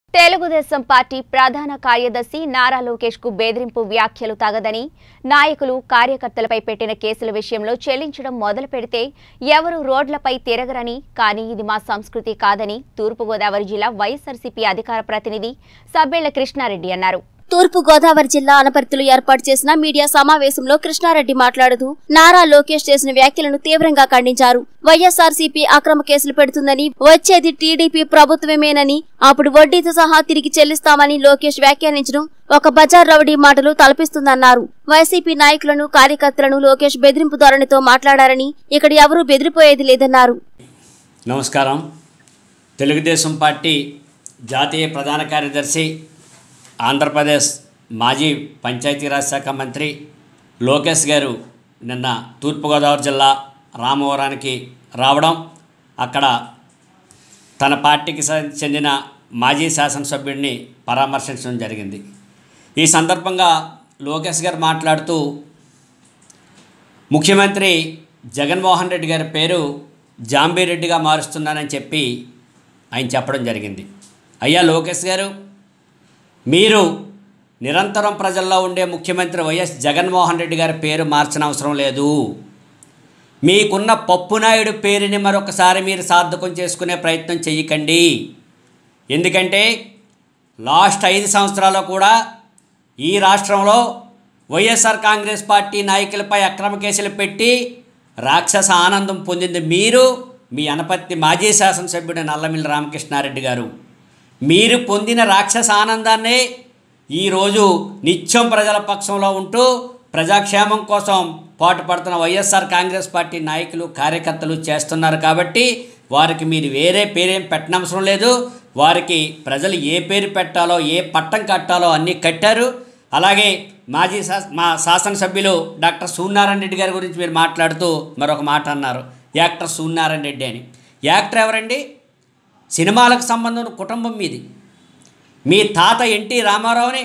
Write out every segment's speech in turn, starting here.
Telugu Desam party ప్రధాన కార్యదర్శి నారా లోకేష్ కు బెదిరింపు వ్యాఖ్యలు తగదని నాయకులు కార్యకర్తలపై పెట్టిన కేసుల విషయంలో చెల్లించడం మొదలు పెడితే ఎవరు రోడ్లపై తిరగరని కానీ ఇది మా సంస్కృతి కాదని తూర్పుగోదావరి జిల్లా వైఎస్ఆర్సీపీ అధికార ప్రతినిధి సబ్బేళ్ల కృష్ణారెడ్డి అన్నారు తూర్పు గోదావరి జిల్లా అనపర్తిలో ఏర్పాటు చేసిన మీడియా సమావేశంలో కృష్ణారెడ్డి మాట్లాడుతూ నారా లోకేష్ చేసిన వ్యాఖ్యలను తీవ్రంగా ఖండించారు వైఎస్ఆర్సీపీ అక్రమ కేసులు పెడుతుందని వచ్చేది టీడీపీ ప్రభుత్వమేనని అప్పుడు వడ్డీతో సహా తిరిగి చెల్లిస్తామని లోకేష్ వ్యాఖ్యానించడం ఒక బజార్ రౌడీ మాటలు తలపిస్తుందన్నారు వైసీపీ నాయకులను కార్యకర్తలను లోకేష్ బెదిరింపు ధోరణితో మాట్లాడారని ఇక్కడ ఎవరూ బెదిరిపోయేది లేదన్నారు నమస్కారం తెలుగుదేశం పార్టీ జాతీయ ప్రధాన కార్యదర్శి ఆంధ్రప్రదేశ్ మాజీ పంచాయతీరాజ్ శాఖ మంత్రి లోకేష్ గారు నిన్న తూర్పుగోదావరి జిల్లా రామవరానికి రావడం అక్కడ తన పార్టీకి స- చెందిన మాజీ శాసనసభ్యుడిని పరామర్శించడం జరిగింది ఈ సందర్భంగా లోకేష్ గారు మాట్లాడుతూ ముఖ్యమంత్రి జగన్మోహన్ రెడ్డి గారి పేరు జాంబీరెడ్డిగా మారుస్తున్నానని చెప్పి ఆయన చెప్పడం జరిగింది అయ్యా లోకేష్ గారు మీరు నిరంతరం ప్రజల్లో ఉండే ముఖ్యమంత్రి వైఎస్ జగన్మోహన్ రెడ్డి గారి పేరు మార్చిన అవసరం లేదు మీకున్న పప్పునాయుడు పేరుని మరొకసారి మీరు సార్థకం చేసుకునే ప్రయత్నం చెయ్యకండి ఎందుకంటే లాస్ట్ ఐదు సంవత్సరాల్లో కూడా ఈ రాష్ట్రంలో వైఎస్ఆర్ కాంగ్రెస్ పార్టీ నాయకులపై అక్రమ కేసులు పెట్టి రాక్షస ఆనందం పొందింది మీరు మీ అనపత్తి మాజీ శాసనసభ్యుడు నల్లమిల్లి రామకృష్ణారెడ్డి గారు మీరు పొందిన రాక్షస ఆనందాన్ని ఈరోజు నిత్యం ప్రజల పక్షంలో ఉంటూ ప్రజాక్షేమం కోసం పాటుపడుతున్న వైఎస్ఆర్ కాంగ్రెస్ పార్టీ నాయకులు కార్యకర్తలు చేస్తున్నారు కాబట్టి వారికి మీరు వేరే పేరేం పెట్టనవసరం లేదు వారికి ప్రజలు ఏ పేరు పెట్టాలో ఏ పట్టం కట్టాలో అన్నీ కట్టారు అలాగే మాజీ శా మా శాసనసభ్యులు డాక్టర్ సూర్యనారాయణ రెడ్డి గారి గురించి మీరు మాట్లాడుతూ మరొక మాట అన్నారు యాక్టర్ సూర్యనారాయణ రెడ్డి అని యాక్టర్ ఎవరండి సినిమాలకు సంబంధం ఉన్న కుటుంబం మీది మీ తాత ఎన్టీ రామారావుని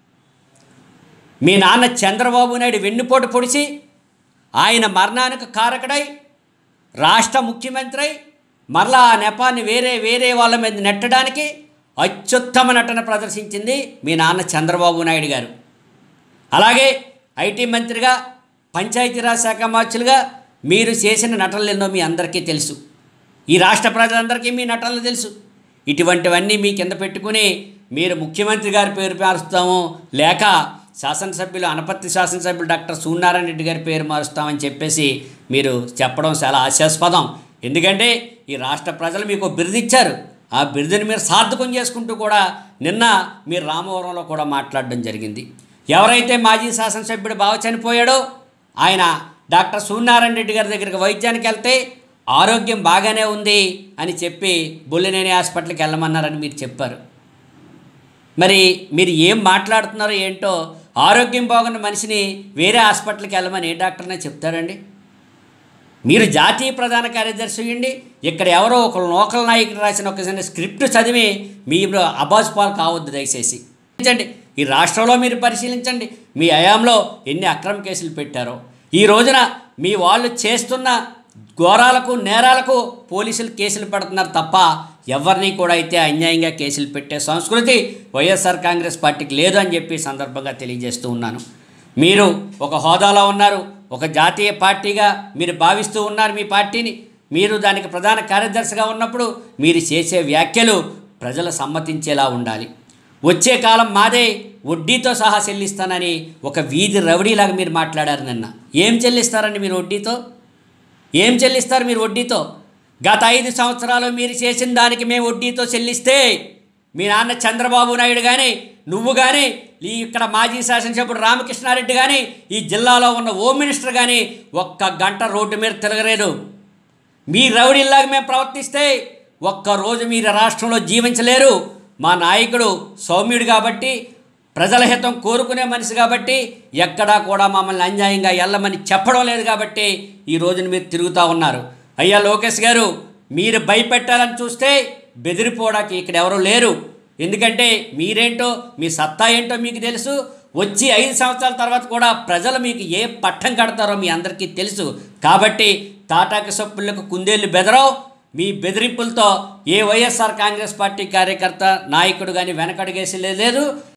మీ నాన్న చంద్రబాబు నాయుడు వెన్నుపోటు పొడిచి ఆయన మరణానికి కారకుడై రాష్ట్ర ముఖ్యమంత్రి అయి మరలా ఆ నెపాన్ని వేరే వేరే వాళ్ళ మీద నెట్టడానికి అత్యుత్తమ నటన ప్రదర్శించింది మీ నాన్న చంద్రబాబు నాయుడు గారు అలాగే ఐటీ మంత్రిగా పంచాయతీరాజ్ శాఖ మార్చులుగా మీరు చేసిన నటనలు ఎన్నో మీ అందరికీ తెలుసు ఈ రాష్ట్ర ప్రజలందరికీ మీ నటనలు తెలుసు ఇటువంటివన్నీ మీ కింద పెట్టుకుని మీరు ముఖ్యమంత్రి గారి పేరు మారుస్తాము లేక శాసనసభ్యులు అనపత్తి శాసనసభ్యులు డాక్టర్ సూర్యనారాయణ రెడ్డి గారి పేరు మారుస్తామని చెప్పేసి మీరు చెప్పడం చాలా హాస్యాస్పదం ఎందుకంటే ఈ రాష్ట్ర ప్రజలు మీకు ఒక బిరుదు ఇచ్చారు ఆ బిరుదుని మీరు సార్థకం చేసుకుంటూ కూడా నిన్న మీరు రామవరంలో కూడా మాట్లాడడం జరిగింది ఎవరైతే మాజీ శాసనసభ్యుడు బావ చనిపోయాడో ఆయన డాక్టర్ సూర్యనారాయణ రెడ్డి గారి దగ్గరికి వైద్యానికి వెళ్తే ఆరోగ్యం బాగానే ఉంది అని చెప్పి బొల్లినేని హాస్పిటల్కి వెళ్ళమన్నారని మీరు చెప్పారు మరి మీరు ఏం మాట్లాడుతున్నారో ఏంటో ఆరోగ్యం బాగున్న మనిషిని వేరే హాస్పిటల్కి వెళ్ళమని ఏ డాక్టర్నే చెప్తారండి మీరు జాతీయ ప్రధాన కార్యదర్శి అయ్యండి ఇక్కడ ఎవరో ఒక లోకల్ నాయకుడు రాసిన ఒక చిన్న స్క్రిప్ట్ చదివి మీరు అబాజ్ పాలు కావద్దు దయచేసి పరిశీలించండి ఈ రాష్ట్రంలో మీరు పరిశీలించండి మీ హయాంలో ఎన్ని అక్రమ కేసులు పెట్టారో ఈ రోజున మీ వాళ్ళు చేస్తున్న ఘోరాలకు నేరాలకు పోలీసులు కేసులు పెడుతున్నారు తప్ప ఎవరిని కూడా అయితే అన్యాయంగా కేసులు పెట్టే సంస్కృతి వైఎస్ఆర్ కాంగ్రెస్ పార్టీకి లేదు అని చెప్పి ఈ సందర్భంగా తెలియజేస్తూ ఉన్నాను మీరు ఒక హోదాలో ఉన్నారు ఒక జాతీయ పార్టీగా మీరు భావిస్తూ ఉన్నారు మీ పార్టీని మీరు దానికి ప్రధాన కార్యదర్శిగా ఉన్నప్పుడు మీరు చేసే వ్యాఖ్యలు ప్రజలు సమ్మతించేలా ఉండాలి వచ్చే కాలం మాదే వడ్డీతో సహా చెల్లిస్తానని ఒక వీధి రవడీలాగా మీరు మాట్లాడారు నిన్న ఏం చెల్లిస్తారండి మీరు వడ్డీతో ఏం చెల్లిస్తారు మీరు వడ్డీతో గత ఐదు సంవత్సరాలు మీరు చేసిన దానికి మేము వడ్డీతో చెల్లిస్తే మీ నాన్న చంద్రబాబు నాయుడు కానీ నువ్వు కానీ ఈ ఇక్కడ మాజీ శాసనసభ్యుడు రామకృష్ణారెడ్డి కానీ ఈ జిల్లాలో ఉన్న హోమ్ మినిస్టర్ కానీ ఒక్క గంట రోడ్డు మీద తిరగలేదు మీ రౌడీల్లాగా మేము ప్రవర్తిస్తే ఒక్కరోజు మీరు రాష్ట్రంలో జీవించలేరు మా నాయకుడు సౌమ్యుడు కాబట్టి ప్రజల హితం కోరుకునే మనిషి కాబట్టి ఎక్కడా కూడా మమ్మల్ని అన్యాయంగా వెళ్ళమని చెప్పడం లేదు కాబట్టి ఈ రోజున మీరు తిరుగుతూ ఉన్నారు అయ్యా లోకేష్ గారు మీరు భయపెట్టాలని చూస్తే బెదిరిపోవడానికి ఇక్కడ ఎవరు లేరు ఎందుకంటే మీరేంటో మీ సత్తా ఏంటో మీకు తెలుసు వచ్చి ఐదు సంవత్సరాల తర్వాత కూడా ప్రజలు మీకు ఏ పట్టం కడతారో మీ అందరికీ తెలుసు కాబట్టి తాటాకి సొప్పులకు కుందేళ్ళు బెదరవు మీ బెదిరింపులతో ఏ వైఎస్ఆర్ కాంగ్రెస్ పార్టీ కార్యకర్త నాయకుడు కానీ వెనకడుగేసి లేదు